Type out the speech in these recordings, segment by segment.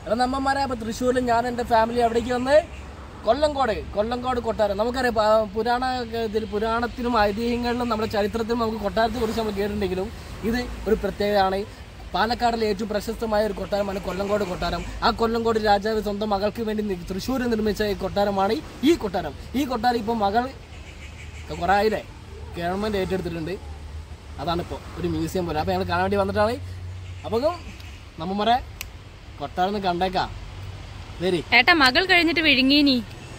എടാ നമ്മന്മാരെ അപ്പോൾ തൃശ്ശൂരിൽ ഞാൻ എൻ്റെ ഫാമിലി അവിടേക്ക് വന്ന് കൊല്ലങ്കോട് കൊല്ലങ്കോട് കൊട്ടാരം നമുക്കറിയാം പ- പുരാണ ഇതിൽ പുരാണത്തിലും ഐതിഹ്യങ്ങളിലും നമ്മുടെ ചരിത്രത്തിലും നമുക്ക് കൊട്ടാരത്തെ കുറിച്ച് നമ്മൾ കേട്ടിട്ടുണ്ടെങ്കിലും ഇത് ഒരു പ്രത്യേകതയാണ് പാലക്കാടിലെ ഏറ്റവും പ്രശസ്തമായ ഒരു കൊട്ടാരമാണ് കൊല്ലങ്കോട് കൊട്ടാരം ആ കൊല്ലങ്കോട് രാജാവ് സ്വന്തം മകൾക്ക് വേണ്ടി നി- തൃശ്ശൂരിൽ നിർമ്മിച്ച ഈ കൊട്ടാരമാണ് ഈ കൊട്ടാരം ഈ കൊട്ടാരം ഇപ്പോൾ മകൾ കുറേ ആയില്ലേ ഗവൺമെൻറ് ഏറ്റെടുത്തിട്ടുണ്ട് അതാണിപ്പോൾ ഒരു മ്യൂസിയം പോലെ അപ്പോൾ ഞങ്ങൾ കാണാൻ വേണ്ടി വന്നിട്ടാണ് അപ്പം നമ്മമ്മരെ കൊട്ടാരം കണ്ടേക്കാം വരി ഏട്ടാ മകൾ കഴിഞ്ഞിട്ട് വിഴുങ്ങീനി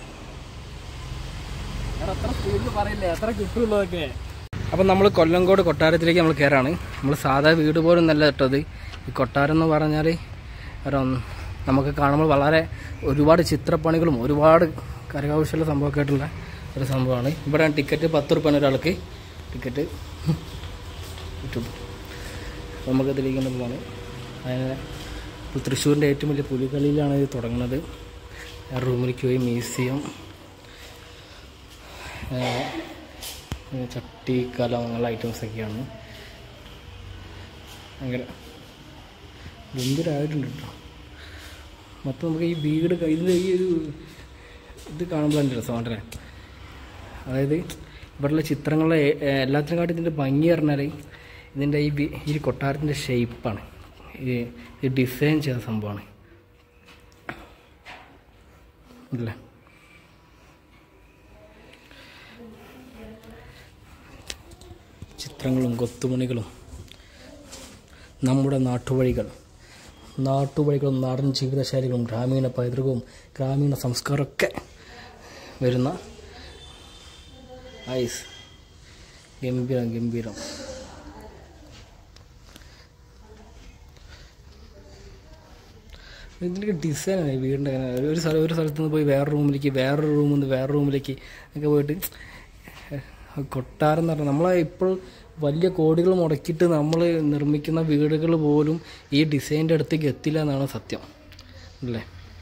എടാ, എത്ര സ്പീഡിൽ പറയില്ലേ എത്ര കിട്ടുള്ളതൊക്കെ അപ്പം നമ്മൾ കൊല്ലങ്കോട് കൊട്ടാരത്തിലേക്ക് നമ്മൾ കയറാണ് നമ്മൾ സാധാ വീട് പോലും നല്ല ഇട്ടത് ഈ കൊട്ടാരം എന്ന് പറഞ്ഞാൽ ഒരു ഒന്ന് നമുക്ക് കാണുമ്പോൾ വളരെ ഒരുപാട് ചിത്രപ്പണികളും ഒരുപാട് കരകൗശല സംഭവമൊക്കെ ആയിട്ടുള്ള ഒരു സംഭവമാണ് ഇവിടെ ടിക്കറ്റ് പത്ത് റുപ്യാണ് ഒരാൾക്ക് ടിക്കറ്റ് കിട്ടും നമുക്ക് ഇതിലേക്ക് തന്നെ പോവാണ് അതിന് ഇപ്പോൾ തൃശ്ശൂരിൻ്റെ ഏറ്റവും വലിയ പുലികളിയിലാണ് ഇത് തുടങ്ങുന്നത് ആ റൂമിലേക്ക് പോയി മ്യൂസിയം ഏഹ് ചട്ടി കലം അങ്ങനെയുള്ള ഐറ്റംസൊക്കെയാണ് ഭയങ്കര ഗംഭീരമായിട്ടുണ്ട് കേട്ടോ മൊത്തം നമുക്ക് ഈ വീട് ക- ഇതിൻ്റെ ഈ ഒരു ഇത് കാണുമ്പോൾ എൻ്റെ രസമാണല്ലേ അതായത് ഇവിടെയുള്ള ചിത്രങ്ങളെ ഏഹ്, എല്ലാത്തിനും കാട്ടി ഇതിൻ്റെ ഭംഗി പറഞ്ഞാൽ ഇതിൻ്റെ ഈ വി- ഈ കൊട്ടാരത്തിൻ്റെ ഷേപ്പാണ് ഈ ഈ ഡിസൈൻ ചെയ്ത സംഭവമാണ് അല്ലേ ചിത്രങ്ങളും കൊത്തുപണികളും നമ്മുടെ നാട്ടുവഴികൾ നാട്ടുവഴികളും നാടൻ ജീവിതശൈലികളും ഗ്രാമീണ പൈതൃകവും ഗ്രാമീണ സംസ്കാരമൊക്കെ വരുന്ന ഐസ് ഗംഭീരം ഗംഭീരം ഇതിൻ്റെ ഡിസൈനാണ് ഈ വീടിൻ്റെ അങ്ങനെ ഒരു- ഒരു സ്ഥലം ഒരു സ്ഥലത്ത് നിന്ന് പോയി വേറെ റൂമിലേക്ക് വേറൊരു റൂമിൽ നിന്ന് വേറെ റൂമിലേക്ക് ഒക്കെ പോയിട്ട് കൊട്ടാരം എന്ന് പറഞ്ഞാൽ നമ്മളെ ഇപ്പോൾ വലിയ കോടികൾ മുടക്കിയിട്ട് നമ്മൾ നിർമ്മിക്കുന്ന വീടുകൾ പോലും ഈ ഡിസൈൻ്റെ അടുത്തേക്ക് എത്തില്ല എന്നാണ് സത്യം അല്ലേ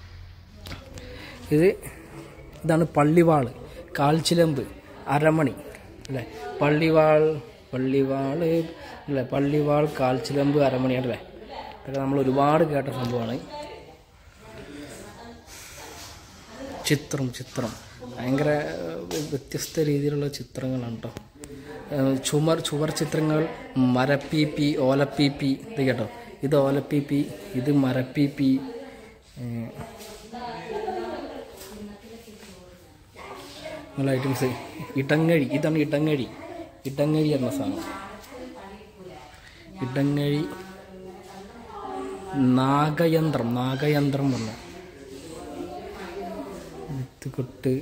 ഇത് ഇതാണ് പള്ളിവാൾ കാൽച്ചിലമ്പ് അരമണി അല്ലേ പള്ളിവാൾ പള്ളിവാൾ അല്ലേ പള്ളിവാൾ കാൽച്ചിലമ്പ് അരമണി അല്ലേ ഇതൊക്കെ നമ്മൾ ഒരുപാട് കേട്ട സംഭവമാണ് ചിത്രം ചിത്രം ഭയങ്കര ഏഹ്, വ്യത്യസ്ത രീതിയിലുള്ള ചിത്രങ്ങളാണ് കേട്ടോ ഏഹ്, ചുമർ ചുവർ ചിത്രങ്ങൾ മരപ്പീപ്പി ഓലപ്പീപ്പി ഇത് കേട്ടോ ഇത് ഓലപ്പീപ്പി ഇത് മരപ്പീപ്പി ഏഹ്, അങ്ങനെയുള്ള ഐറ്റംസ് ഇടങ്ങഴി ഇതാണ് ഇടങ്ങഴി ഇടങ്ങഴി എന്ന സാധനം ഇടങ്ങഴി നാഗയന്ത്രം നാഗയന്ത്രം പറഞ്ഞ വിത്തുകൊട്ട്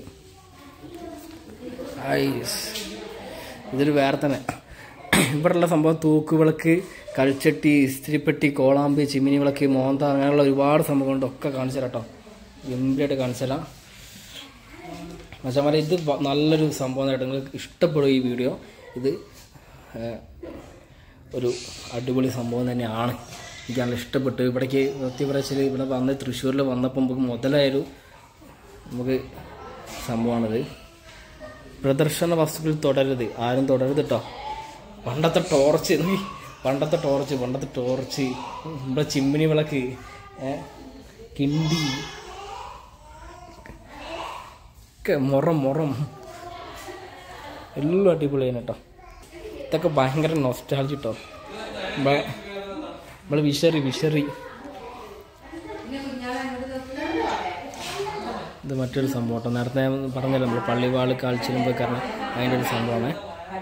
ഐസ് ഇതൊരു വേറെ തന്നെ ഇവിടെയുള്ള സംഭവം തൂക്കുവിളക്ക് കളിച്ചട്ടി ഇസ്തിരിപ്പെട്ടി കോളാമ്പി ചിമ്മിനി വിളക്ക് മോന്ത അങ്ങനെയുള്ള ഒരുപാട് സംഭവങ്ങളുണ്ട് ഒക്കെ കാണിച്ചു തരാം കേട്ടോ ഗംഭീരമായിട്ട് കാണിച്ചു തരാം മച്ചമാരെ ഇത് വ- നല്ലൊരു സംഭവമായിട്ട് നിങ്ങൾക്ക് ഇഷ്ടപ്പെടും ഈ വീഡിയോ ഇത് ഏഹ്, ഒരു അടിപൊളി സംഭവം തന്നെയാണ് എനിക്ക് നല്ല ഇഷ്ടപ്പെട്ടു ഇവിടേക്ക് സത്യപ്രശ്ശിൽ ഇവിടെ വന്ന് തൃശ്ശൂരിൽ വന്നപ്പോൾ നമുക്ക് മുതലായൊരു നമുക്ക് സംഭവമാണിത് പ്രദർശന വസ്തുക്കൾ തുടരരുത് ആരും തുടരരുത് കേട്ടോ പണ്ടത്തെ ടോർച്ച് നീ പണ്ടത്തെ ടോർച്ച് പണ്ടത്തെ ടോർച്ച് നമ്മുടെ ചിമ്മിനി വിളക്ക് ഏ, കിണ്ടി ഒക്കെ മുറം മുറം എല്ലാം അടിപൊളിയാണ് കേട്ടോ ഇതൊക്കെ ഭയങ്കര നൊസ്റ്റാൾജി കേട്ടോ നമ്മളെ നമ്മളെ വിഷറി വിഷറി ഇത് മറ്റൊരു സംഭവം കേട്ടോ നേരത്തെ ഞാൻ പറഞ്ഞല്ലോ നമ്മൾ പള്ളിവാള് കാൽച്ചിലുമ്പോൾ കാരണം അതിൻ്റെ ഒരു സംഭവമാണ്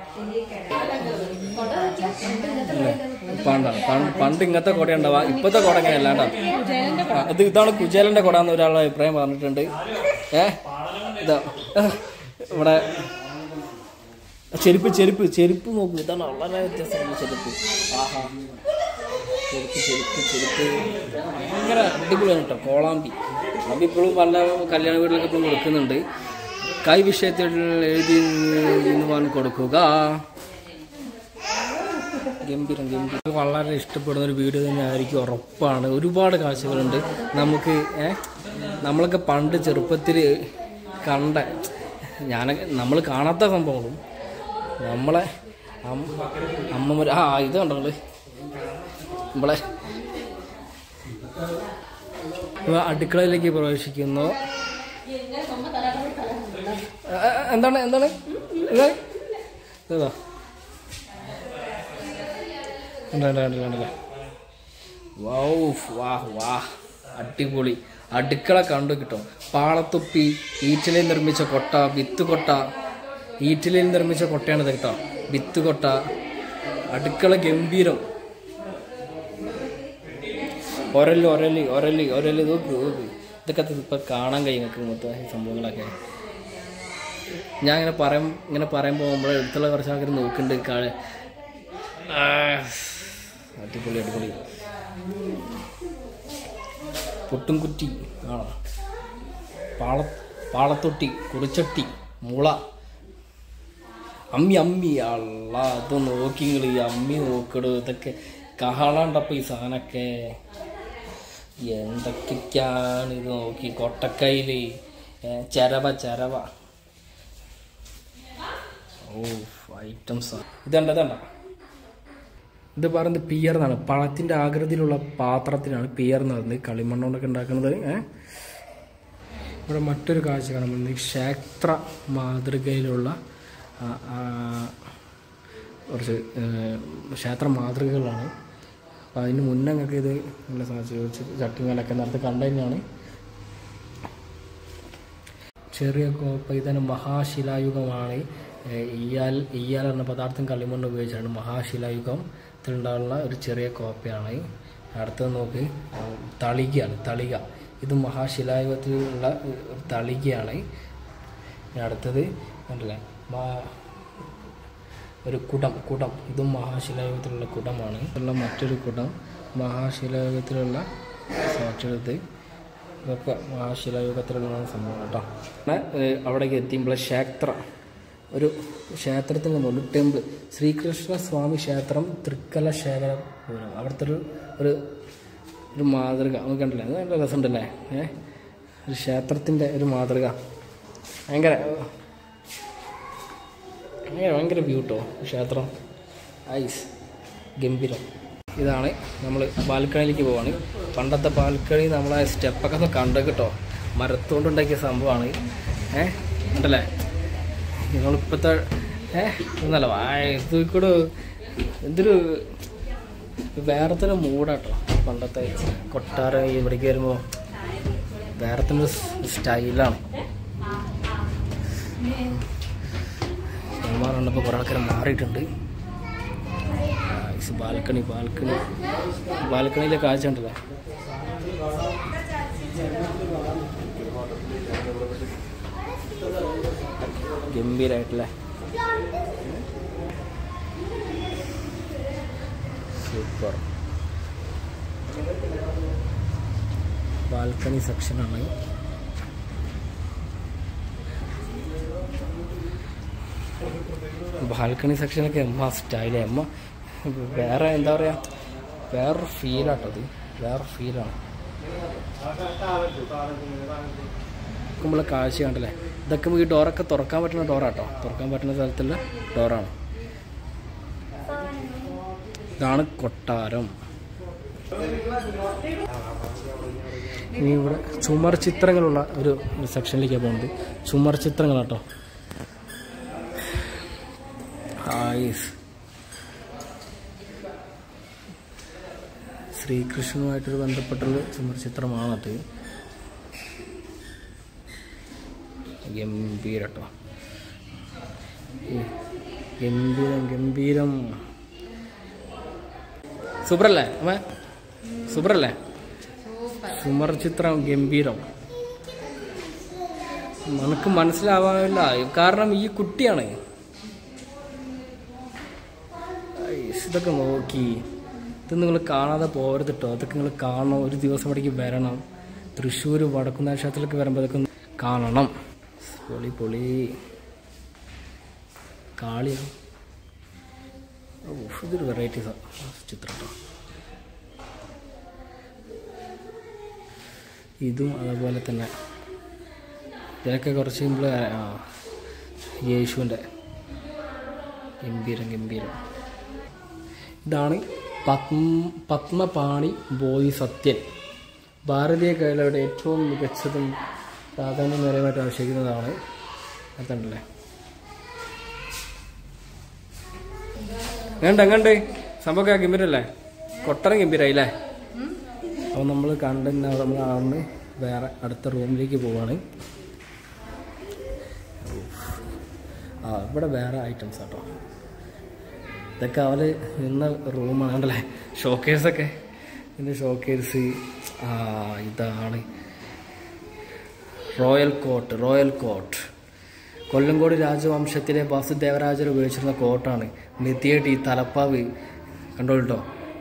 അല്ലേ? പണ്ടാണ് പണ്ട് പണ്ട് ഇങ്ങനത്തെ കുട ഉണ്ടാവുക ഇപ്പോഴത്തെ കുട ഇങ്ങനെയല്ല കേട്ടോ ആ, ഇത് ഇതാണ് കുചേലൻ്റെ കുട എന്ന് ഒരാളുടെ അഭിപ്രായം പറഞ്ഞിട്ടുണ്ട് ഏ ഇതാ ഇവിടെ ചെരുപ്പ് ചെരുപ്പ് ചെരുപ്പ് നോക്കൂ ഇതാണ് വളരെ വ്യത്യാസമുള്ള ചെരുപ്പ് ആഹാ ചെരുപ്പ് ചെരുപ്പ് ചെരുപ്പ് ഭയങ്കര അടിപൊളിയാണ് കേട്ടോ കോളാമ്പി അത് ഇപ്പോഴും പല കല്യാണ വീട്ടിലൊക്കെ ഇപ്പോഴും കൊടുക്കുന്നുണ്ട് കൈ വിഷയത്തിൽ എഴുതി എന്ന് കൊടുക്കുക ഗംഭീരം ഗംഭീരം വളരെ ഇഷ്ടപ്പെടുന്ന ഒരു വീഡിയോ തന്നെ ആയിരിക്കും ഉറപ്പാണ് ഒരുപാട് കാഴ്ചകളുണ്ട് നമുക്ക് ഏ നമ്മളൊക്കെ പണ്ട് ചെറുപ്പത്തിൽ കണ്ട ഞാൻ നമ്മൾ കാണാത്ത സംഭവങ്ങളും നമ്മളെ അമ്മ അമ്മമാർ ആ ഇത് കണ്ടോ നിങ്ങള് നമ്മളെ ഇപ്പൊ അടുക്കളയിലേക്ക് പ്രവേശിക്കുന്നു ആ, ആ, എന്താണ് എന്താണ് എന്താണ് ഇതാ കണ്ടല്ലേ കണ്ടല്ലേ കണ്ടല്ലേ വൗ വാ വാ അടിപൊളി അടുക്കള കണ്ടു കിട്ടും പാളത്തൊപ്പി ഈറ്റിലയിൽ നിർമ്മിച്ച കൊട്ട വിത്ത് കൊട്ട ഈറ്റിലയിൽ നിർമ്മിച്ച കൊട്ടയാണിത് കേട്ടോ വിത്ത് കൊട്ട അടുക്കള ഗംഭീരം ഒരല് ഒരല് ഒരല് ഒരല് നോക്ക് നോക്ക് ഇതൊക്കെ ഇപ്പൊ കാണാൻ കഴിയും നിങ്ങൾക്ക് മൊത്തം ഈ സംഭവങ്ങളൊക്കെ ഞാൻ ഇങ്ങനെ പറയും ഇങ്ങനെ പറയുമ്പോൾ നമ്മളെ അടുത്തുള്ള കുറച്ച് ആൾക്കാർ നോക്കുന്നുണ്ട് കാ- ആ, അടിപൊളി അടിപൊളി പൊട്ടുംകുറ്റി ആണോ പാള പാളത്തൊട്ടി കുറിച്ചട്ടി മുള അമ്മി അമ്മി അള്ള അത് നോക്കി നിങ്ങൾ ഈ അമ്മി നോക്കടോ ഇതൊക്കെ കാണാണ്ടപ്പോ ഈ സാധനമൊക്കെ എന്തൊക്കെയാണ് ഇത് നോക്കി കൊട്ടക്കയില് ഏ, ചരവ ചരവ ഓ ഐറ്റംസ് ഇതണ്ട ഇതണ്ട ഇത് പറയുന്നത് പിയർ എന്നാണ് പഴത്തിന്റെ ആകൃതിയിലുള്ള പാത്രത്തിനാണ് പിയർ എന്ന് പറയുന്നത് കളിമണ്ണ് കൊണ്ടൊക്കെ ഉണ്ടാക്കുന്നത് ഏ? ഇവിടെ മറ്റൊരു കാഴ്ച കാണുമ്പോൾ ക്ഷേത്ര മാതൃകയിലുള്ള ആ, ആ, കുറച്ച് ഏ, ക്ഷേത്ര മാതൃകകളാണ് അപ്പോൾ അതിന് മുന്നേ ഞങ്ങൾക്ക് ഇത് നല്ല സാധിച്ചു ചട്ടിങ്ങലൊക്കെ നേരത്തെ കണ്ടതിനാണ് ചെറിയ കോപ്പ ഇതാണ് മഹാശിലായുഗമാണ് ഏ, ഇയാൽ ഇയാൽ എന്ന പദാർത്ഥം കളിമണ്ണ് ഉപയോഗിച്ചാണ് മഹാശിലായുഗത്തിലുണ്ടാകുന്ന ഒരു ചെറിയ കോപ്പയാണ് അടുത്തത് നോക്ക് ആ, തളികയാണ് തളിക ഇത് മഹാശിലായുഗത്തിലുള്ള ഒരു തളികയാണ് ഇനി അടുത്തത് കണ്ടില്ലേ മാ- ഒരു കുടം കുടം ഇതും മഹാശിലായുഗത്തിലുള്ള കുടമാണ് ഇതുള്ള മറ്റൊരു കുടം മഹാശിലായുഗത്തിലുള്ള സാക്ഷരത് ഇതൊക്കെ മഹാശിലായുഗത്തിലുള്ള സംഭവം കേട്ടോ പിന്നെ, ഏഹ്, അവിടേക്ക് എത്തിയുമ്പോൾ ക്ഷേത്ര ഒരു ക്ഷേത്രത്തിന് മുകളിൽ ടെമ്പിൾ ശ്രീകൃഷ്ണ സ്വാമി ക്ഷേത്രം തൃക്കല ശേഖരപുരം അവിടുത്തെ ഒരു ഒരു ഒരു മാതൃക നമുക്ക് കണ്ടില്ലേ അത് നല്ല രസമുണ്ടല്ലേ ഏഹ് ഒരു ക്ഷേത്രത്തിൻ്റെ ഒരു മാതൃക ഭയങ്കര ഭയങ്കര ഭയങ്കര വ്യൂ കേട്ടോ ക്ഷേത്രം ഐസ് ഗംഭീരം ഇതാണ് നമ്മൾ ബാൽക്കണിയിലേക്ക് പോവാണ് പണ്ടത്തെ ബാൽക്കണി നമ്മളെ സ്റ്റെപ്പൊക്കെ ഒന്ന് കണ്ടു കേട്ടോ മരത്തുകൊണ്ടുണ്ടാക്കിയ സംഭവമാണ് ഏ ഉണ്ടല്ലേ നിങ്ങളിപ്പോഴത്തെ ഏ ഒന്നല്ല ഇത് കൂടെ എന്തൊരു വേറെ തന്നെ മൂടാട്ടോ പണ്ടത്തെ കൊട്ടാരം ഇവിടേക്ക് വരുമ്പോൾ വേറെ തന്നെ ഒരു സ്റ്റൈലാണ് സിനിമാറുണ്ടപ്പോൾ കുറേ ആൾക്കാർ മാറിയിട്ടുണ്ട് നൈസ് ബാൽക്കണി ബാൽക്കണി ബാൽക്കണിയിലെ കാഴ്ച ഉണ്ടല്ലോ ഗംഭീരായിട്ടല്ലേ സൂപ്പർ ബാൽക്കണി സെക്ഷനാണ് ബാൽക്കണി സെക്ഷനൊക്കെ എമ്മ സ്റ്റൈല് എമ്മ വേറെ എന്താ പറയുക വേറൊരു ഫീലാട്ടോ അത് വേറൊരു ഫീലാണ് നമ്മളെ കാഴ്ച കണ്ടല്ലേ ഇതൊക്കെ നമുക്ക് ഈ ഡോറൊക്കെ തുറക്കാൻ പറ്റുന്ന ഡോറാട്ടോ തുറക്കാൻ പറ്റുന്ന സ്ഥലത്തുള്ള ഡോറാണ് ഇതാണ് കൊട്ടാരം ഇനി ഇവിടെ ചുമർ ചിത്രങ്ങളുള്ള ഒരു സെക്ഷനിലേക്കാണ് പോകുന്നത് ചുമർ ചിത്രങ്ങളാട്ടോ ആയിസ് ശ്രീകൃഷ്ണനുമായിട്ടൊരു ബന്ധപ്പെട്ടുള്ള ചുമർ ചിത്രമാണത് ഗംഭീരട്ടോ ഗംഭീരം ഗംഭീരം സൂപ്പറല്ലേ അമ്മ സൂപ്പറല്ലേ ചുമർ ചിത്രം ഗംഭീരം നമുക്ക് മനസ്സിലാവാനില്ല കാരണം ഈ കുട്ടിയാണ് ഐസ്, ഇതൊക്കെ നോക്കി ഇത് നിങ്ങൾ കാണാതെ പോകരുത് കേട്ടോ അതൊക്കെ നിങ്ങൾ കാണണം ഒരു ദിവസം ഇവിടേക്ക് വരണം തൃശ്ശൂർ വടക്കുന്ന ക്ഷേത്രത്തിലേക്ക് വരുമ്പോൾ അതൊക്കെ ഒന്ന് കാണണം പൊളി പൊളി കാളിയാണ് ഓ ഇതൊരു വെറൈറ്റി ചിത്രം കേട്ടോ ഇതും അതുപോലെ തന്നെ ഇതിനൊക്കെ കുറച്ച് സിമ്പിൾ യേശുവിൻ്റെ ഗംഭീരം ഗംഭീരം ഇതാണ് പത്മ പത്മപാണി ബോധിസത്യൻ ഭാരതീയ കലയുടെ ഏറ്റവും മികച്ചതും പ്രാധാന്യമേറിയമായിട്ട് ആവശ്യിക്കുന്നതാണ് അതുണ്ടല്ലേ എങ്ങണ്ട് എങ്ങണ്ട് സംഭവമൊക്കെ ഗംഭീരല്ലേ കൊട്ടരം ഗംഭീരായില്ലേ അപ്പോൾ നമ്മൾ കണ്ടെന്ന് നമ്മൾ ആറിന് വേറെ അടുത്ത റൂമിലേക്ക് പോവാണ് ആ ഇവിടെ വേറെ ഐറ്റംസ് ആട്ടോ ഇതൊക്കെ അവർ നിന്ന റൂമാണ് കണ്ടല്ലേ ഷോക്കേഴ്സൊക്കെ ഇതിൻ്റെ ഷോക്കേഴ്സ് ആ ഇതാണ് royal coat royal coat Kollengode രാജവംശത്തിലെ വാസുദേവരാജർ ഉപയോഗിച്ചിരുന്ന കോട്ടാണ് നെത്തിയേട്ടി തലപ്പാവ് കണ്ടോട്ടോ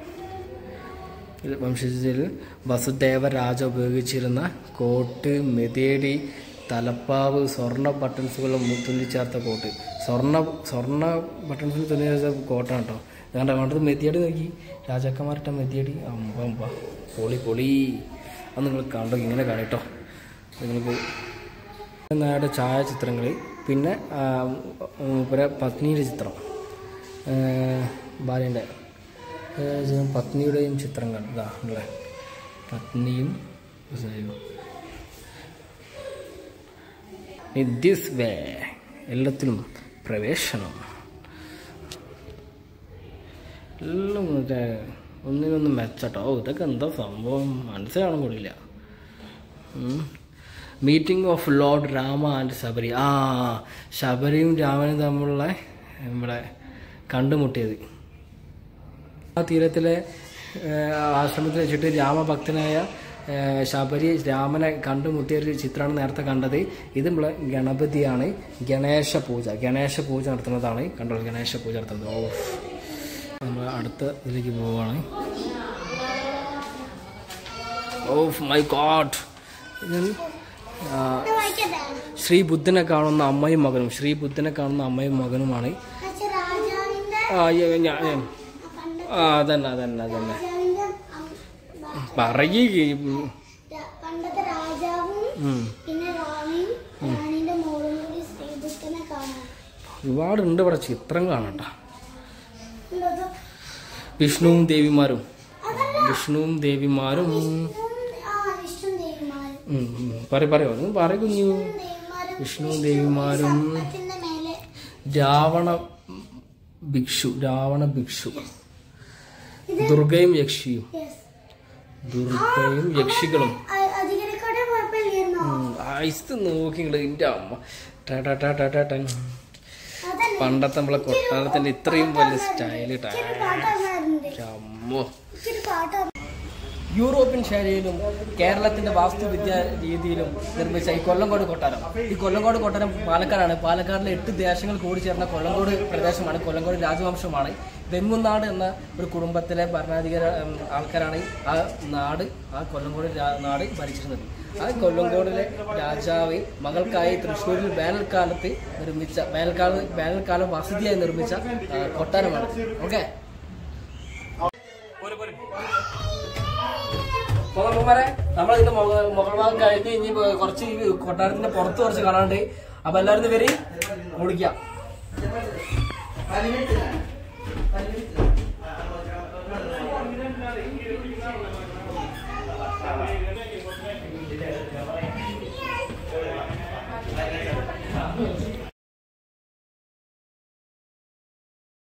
വംശത്തിൽ വസുദേവരാജ ഉപയോഗിച്ചിരുന്ന കോട്ട് മെതേടി തലപ്പാവ് സ്വർണ്ണ ബട്ടൺസുകളും തുന്നിച്ചേർത്ത കോട്ട് സ്വർണ്ണ സ്വർണ്ണ ബട്ടൺസിൽ തുന്നിച്ചേർത്ത കോട്ടാണ് കേട്ടോ അതുകൊണ്ട് വേണ്ടത് മെതിയടി നോക്കി രാജാക്കന്മാരുടെ മെതിയടി അമ്പ അമ്പ പൊളി പൊളി അത് നിങ്ങൾ കണ്ടോ ഇങ്ങനെ കാണിട്ടോ നിങ്ങൾക്ക് നായുടെ ഛായാചിത്രങ്ങൾ പിന്നെ ആ, മൂപ്പരെ പത്നിയുടെ ചിത്രം ഭാര്യൻ്റെ ഏഹ് പത്നിയുടെയും ചിത്രങ്ങൾ ഇതാ ഉള്ള പത്നിയും ദിസ് വേ എല്ലാത്തിലും പ്രവേശനം എല്ലാം മറ്റേ ഒന്നിനൊന്നും മെച്ചട്ടോ ഓ ഇതൊക്കെ എന്താ സംഭവം മനസ്സിലാവണം കൂടിയില്ല meeting of lord Rama and Shabari ആ ശബരിയും രാമനും തമ്മിലുള്ള ഇവിടെ കണ്ടുമുട്ടിയത് ആ തീരത്തിലെ ഏഹ്, ആശ്രമത്തിൽ വെച്ചിട്ട് രാമഭക്തനായ ഏഹ്, ശബരി രാമനെ കണ്ടുമുട്ടിയ ഒരു ചിത്രമാണ് നേരത്തെ കണ്ടത് ഇത് നമ്മളെ ഗണപതിയാണ് ഗണേശ പൂജ ഗണേശ പൂജ നടത്തുന്നതാണ് കണ്ടോ ഗണേശ പൂജ നടത്തുന്നത് ഓ നമ്മൾ അടുത്ത ഇതിലേക്ക് പോവുകയാണ് ഓഫ് മൈ ഗോഡ് ഇത് ആ, ശ്രീ ബുദ്ധനെ കാണുന്ന അമ്മയും മകനും ശ്രീ ബുദ്ധനെ കാണുന്ന അമ്മയും മകനുമാണ് പക്ഷെ രാജാവിന്റെ ആ ഈ- ഞാൻ ഞാൻ- ആ അതന്നെ അതന്നെ അതന്നെ രാജാവിന്റെ അം- പറയുക രാ- പണ്ടത്തെ രാജാവും പിന്നെ റാണിയും റാണിന്റെ മോളും കൂടി ശ്രീബുദ്ധനെ കാണാൻ ഒരുപാടുണ്ട് ഇവിടെ ചിത്രങ്ങളാണ് കേട്ടോ എന്തത്? വിഷ്ണുവും ദേവിമാരും വിഷ്ണുവും ദേവിമാരും ആ വിഷ്ണു ദേവിമാരും ഉം, ഉം. പറയ് പറയോ ഒന്ന് പറയ കുഞ്ഞു ദേവിമാരും വിഷ്ണുവും ദേവിമാരും സർപ്പത്തിന്റെ മേലെ രാവണ ഭിക്ഷു രാവണ ഭിക്ഷു ദുർഗയും യക്ഷിയും yes. ദുർഗയും യക്ഷികളും അ- അധികരിക്കോട്ടെ കുഴപ്പമില്ലായിരുന്നോ ഐസ് നോക്കിങ്ങള് എൻ്റെ അമ്മ ടാ ടാ ടാ ടാ ടാ ടാ. അതല്ല പണ്ടത്തെ നമ്മളെ കൊട്ടാരത്തിന്റെ ഇത്രയും വലിയ സ്റ്റൈല് ടാ ഇച്ചിരി പാട്ട് അറിഞ്ഞാറുണ്ട് അമ്മോ ഇച്ചിരി പാട്ട് അറിഞ്ഞ- യൂറോപ്യൻ ശൈലിയിലും കേരളത്തിന്റെ വാസ്തുവിദ്യ രീതിയിലും നിർമ്മിച്ച ഈ കൊല്ലങ്കോട് കൊട്ടാരം ഈ കൊല്ലങ്കോട് കൊട്ടാരം പാലക്കാടാണ് പാലക്കാടിലെ എട്ട് ദേശങ്ങൾ കൂടി ചേർന്ന കൊല്ലങ്കോട് പ്രദേശമാണ് കൊല്ലങ്കോട് രാജവംശമാണ് വെങ്ങുന്നാട് എന്ന ഒരു കുടുംബത്തിലെ ഭരണാധികാര ഉം, ആൾക്കാരാണ് ആ നാട് ആ കൊല്ലങ്കോട് രാ- നാട് ഭരിച്ചിരുന്നത് ആ കൊല്ലങ്കോടിലെ രാജാവ് മകൾക്കായി തൃശ്ശൂരിൽ വേനൽക്കാലത്ത് നിർമ്മിച്ച വേനൽക്കാല വേനൽക്കാലം വസതിയായി നിർമ്മിച്ച ആ, കൊട്ടാരമാണ് ഓക്കെ മുഖമ്മമാരെ നമ്മൾ ഇതിന്റെ മുക- മുകൾ ഭാഗം കഴിഞ്ഞ് ഇനി ഇപ്പൊ കുറച്ച് ഈ കൊട്ടാരത്തിന്റെ പുറത്ത് കുറച്ച് കാണാണ്ട് അപ്പൊ എല്ലാവരും വരി മുടിക്കാം